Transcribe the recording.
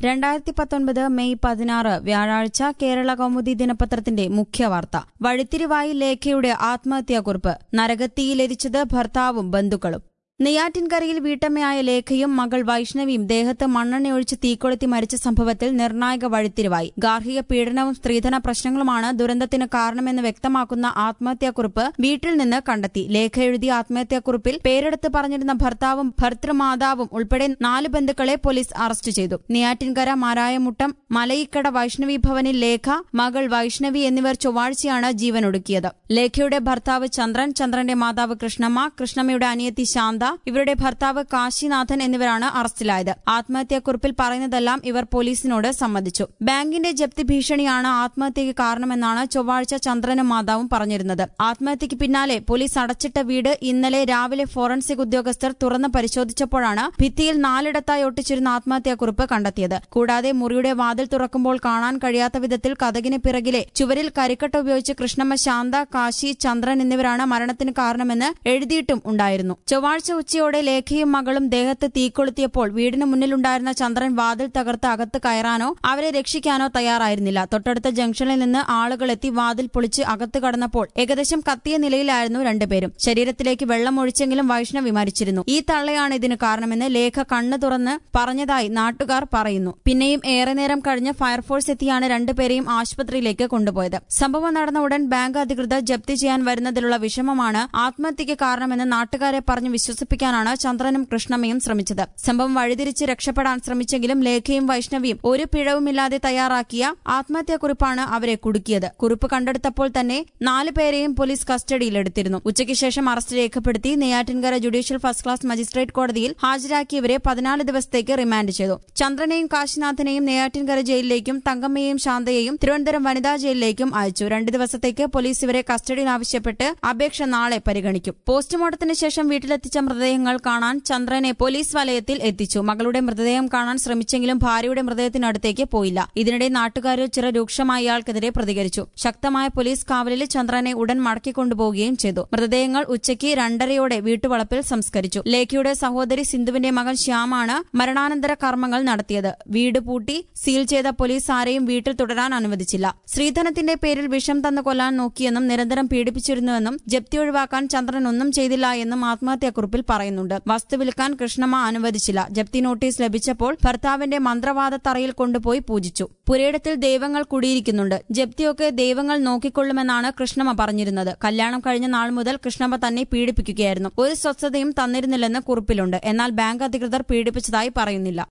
രണ്ടായിരത്തി പത്തൊൻപത് മെയ് പതിനാറ് വ്യാഴാഴ്ച കേരള കൗമുദി ദിനപത്രത്തിന്റെ മുഖ്യവാർത്ത വഴിത്തിരിവായി ലേഖയുടെ ആത്മഹത്യാക്കുറിപ്പ് നരകത്തിയിലെരിച്ചത് ഭർത്താവും ബന്ധുക്കളും നെയ്യാറ്റിൻകരയിൽ വീട്ടമ്മയായ ലേഖയും മകൾ വൈഷ്ണവിയും ദേഹത്ത് മണ്ണെണ്ണയൊഴിച്ച് തീക്കൊളുത്തി മരിച്ച സംഭവത്തിൽ നിർണായക വഴിത്തിരിവായി ഗാർഹിക പീഡനവും സ്ത്രീധന പ്രശ്നങ്ങളുമാണ് ദുരന്തത്തിന് കാരണമെന്ന് വ്യക്തമാക്കുന്ന ആത്മഹത്യാക്കുറിപ്പ് വീട്ടിൽ നിന്ന് കണ്ടെത്തി ലേഖ എഴുതിയ ആത്മഹത്യാക്കുറിപ്പിൽ പേരെടുത്ത് പറഞ്ഞിരുന്ന ഭർത്താവും ഭർത്തൃമാതാവും ഉൾപ്പെടെ നാല് ബന്ധുക്കളെ പോലീസ് അറസ്റ്റ് ചെയ്തു നെയ്യാറ്റിൻകര മാരായമുട്ടം മലയിക്കട വൈഷ്ണവി ഭവനിൽ ലേഖ മകൾ വൈഷ്ണവി എന്നിവർ ചൊവ്വാഴ്ചയാണ് ജീവനൊടുക്കിയത് ലേഖയുടെ ഭർത്താവ് ചന്ദ്രൻ ചന്ദ്രന്റെ മാതാവ് കൃഷ്ണമ്മ കൃഷ്ണമ്മയുടെ അനിയത്തി ശാന്ത ഇവരുടെ ഭർത്താവ് കാശിനാഥൻ എന്നിവരാണ് അറസ്റ്റിലായത് ആത്മഹത്യാക്കുറിപ്പിൽ പറയുന്നതെല്ലാം ഇവർ പോലീസിനോട് സമ്മതിച്ചു ബാങ്കിന്റെ ജപ്തി ഭീഷണിയാണ് ആത്മഹത്യയ്ക്ക് കാരണമെന്നാണ് ചൊവ്വാഴ്ച ചന്ദ്രനും മാതാവും പറഞ്ഞിരുന്നത് ആത്മഹത്യയ്ക്ക് പിന്നാലെ പോലീസ് അടച്ചിട്ട വീട് ഇന്നലെ രാവിലെ ഫോറൻസിക് ഉദ്യോഗസ്ഥർ തുറന്ന് പരിശോധിച്ചപ്പോഴാണ് ഭിത്തിയിൽ നാലിടത്തായി ഒട്ടിച്ചിരുന്ന ആത്മഹത്യാക്കുറിപ്പ് കണ്ടെത്തിയത് കൂടാതെ മുറിയുടെ വാതിൽ തുറക്കുമ്പോൾ കാണാൻ കഴിയാത്ത വിധത്തിൽ കഥകിന് പിറകിലെ ചുവരിൽ കരിക്കട്ട ഉപയോഗിച്ച് കൃഷ്ണമ്മ ശാന്ത കാശി ചന്ദ്രൻ എന്നിവരാണ് മരണത്തിന് കാരണമെന്ന് എഴുതിയിട്ടും ഉണ്ടായിരുന്നു ചൊവ്വാഴ്ച ഉച്ചയോടെ ലേഖയും മകളും ദേഹത്ത് തീക്കൊളുത്തിയപ്പോൾ വീടിന് മുന്നിലുണ്ടായിരുന്ന ചന്ദ്രൻ വാതിൽ തകർത്ത് അകത്ത് കയറാനോ അവരെ രക്ഷിക്കാനോ തയ്യാറായിരുന്നില്ല തൊട്ടടുത്ത ജംഗ്ഷനിൽ നിന്ന് ആളുകൾ എത്തി വാതിൽ പൊളിച്ച് അകത്ത് കടന്നപ്പോൾ ഏകദേശം കത്തിയ നിലയിലായിരുന്നു രണ്ടുപേരും ശരീരത്തിലേക്ക് വെള്ളം ഒഴിച്ചെങ്കിലും വൈഷ്ണവി മരിച്ചിരുന്നു ഈ തള്ളയാണ് ഇതിന് കാരണമെന്ന് ലേഖ കണ്ണു തുറന്ന് പറഞ്ഞതായി നാട്ടുകാർ പറയുന്നു പിന്നെയും ഏറെ നേരം കഴിഞ്ഞ് ഫയർഫോഴ്സ് എത്തിയാണ് രണ്ടുപേരെയും ആശുപത്രിയിലേക്ക് കൊണ്ടുപോയത് സംഭവം നടന്ന ഉടൻ ബാങ്ക് അധികൃതർ ജപ്തി ചെയ്യാൻ വരുന്നതിലുള്ള വിഷമമാണ് ആത്മഹത്യയ്ക്ക് കാരണമെന്ന് നാട്ടുകാരെ പറഞ്ഞ് വിശ്വസിപ്പിക്കാനാണ് ചന്ദ്രനും കൃഷ്ണമ്മയും ശ്രമിച്ചത് സംഭവം വഴിതിരിച്ച് രക്ഷപ്പെടാൻ ശ്രമിച്ചെങ്കിലും ലേഖയും വൈഷ്ണവിയും ഒരു പിഴവുമില്ലാതെ തയ്യാറാക്കിയ ആത്മഹത്യാക്കുറിപ്പാണ് അവരെ കുടുക്കിയത് കുറിപ്പ് കണ്ടെടുത്തപ്പോൾ തന്നെ നാല് പേരെയും പോലീസ് കസ്റ്റഡിയിലെടുത്തിരുന്നു ഉച്ചയ്ക്ക് ശേഷം അറസ്റ്റ് രേഖപ്പെടുത്തി Neyyattinkara judicial first class magistrate കോടതിയിൽ ഹാജരാക്കിയവരെ പതിനാല് ദിവസത്തേക്ക് റിമാൻഡ് ചെയ്തു ചന്ദ്രനെയും കാശിനാഥനെയും നെയ്യാറ്റിൻകര ജയിലിലേക്കും തങ്കമ്മയെയും ശാന്തയെയും തിരുവനന്തപുരം വനിതാ ജയിലിലേക്കും അയച്ചു രണ്ട് ദിവസത്തേക്ക് പോലീസ് ഇവരെ കസ്റ്റഡിയിൽ ആവശ്യപ്പെട്ട് അപേക്ഷ നാളെ പരിഗണിക്കും പോസ്റ്റ്മോർട്ടത്തിന് ശേഷം വീട്ടിലെത്തിച്ച മൃതദേഹങ്ങൾ കാണാൻ ചന്ദ്രനെ പോലീസ് വലയത്തിൽ എത്തിച്ചു മകളുടെ മൃതദേഹം കാണാൻ ശ്രമിച്ചെങ്കിലും ഭാര്യയുടെ മൃതദേഹത്തിനടുത്തേക്ക് പോയില്ല ഇതിനിടെ നാട്ടുകാരിൽ ചില രൂക്ഷമായ ഇയാൾക്കെതിരെ പ്രതികരിച്ചു ശക്തമായ പോലീസ് കാവലിൽ ചന്ദ്രനെ ഉടൻ മടക്കിക്കൊണ്ടുപോവുകയും ചെയ്തു മൃതദേഹങ്ങൾ ഉച്ചയ്ക്ക് രണ്ടരയോടെ വീട്ടുവളപ്പിൽ സംസ്കരിച്ചു ലേഖയുടെ സഹോദരി സിന്ധുവിന്റെ മകൻ ശ്യാമാണ് മരണാനന്തര കർമ്മങ്ങൾ നടത്തിയത് വീട് പൂട്ടി സീൽ ചെയ്ത പോലീസ് ആരെയും വീട്ടിൽ തുടരാൻ അനുവദിച്ചില്ല ശ്രീധനത്തിന്റെ പേരിൽ വിഷം തന്നു കൊല്ലാൻ നോക്കിയെന്നും നിരന്തരം പീഡിപ്പിച്ചിരുന്നുവെന്നും ജപ്തി ഒഴിവാക്കാൻ ചന്ദ്രൻ ഒന്നും ചെയ്തില്ല എന്നും ആത്മഹത്യാക്കുറിപ്പിൽ പറയുന്നുണ്ട് വസ്തു വിൽക്കാൻ കൃഷ്ണമ്മ അനുവദിച്ചില്ല ജപ്തി നോട്ടീസ് ലഭിച്ചപ്പോൾ ഭർത്താവിന്റെ മന്ത്രവാദ തറയിൽ കൊണ്ടുപോയി പൂജിച്ചു പുരയിടത്തിൽ ദൈവങ്ങൾ കുടിയിരിക്കുന്നുണ്ട് ജപ്തിയൊക്കെ ദൈവങ്ങൾ നോക്കിക്കൊള്ളുമെന്നാണ് കൃഷ്ണമ്മ പറഞ്ഞിരുന്നത് കല്യാണം കഴിഞ്ഞ നാൾ മുതൽ കൃഷ്ണമ്മ തന്നെ പീഡിപ്പിക്കുകയായിരുന്നു ഒരു സ്വസ്ഥതയും തന്നിരുന്നില്ലെന്ന് കുറിപ്പിലുണ്ട് എന്നാൽ ബാങ്ക് അധികൃതർ പീഡിപ്പിച്ചതായി പറയുന്നില്ല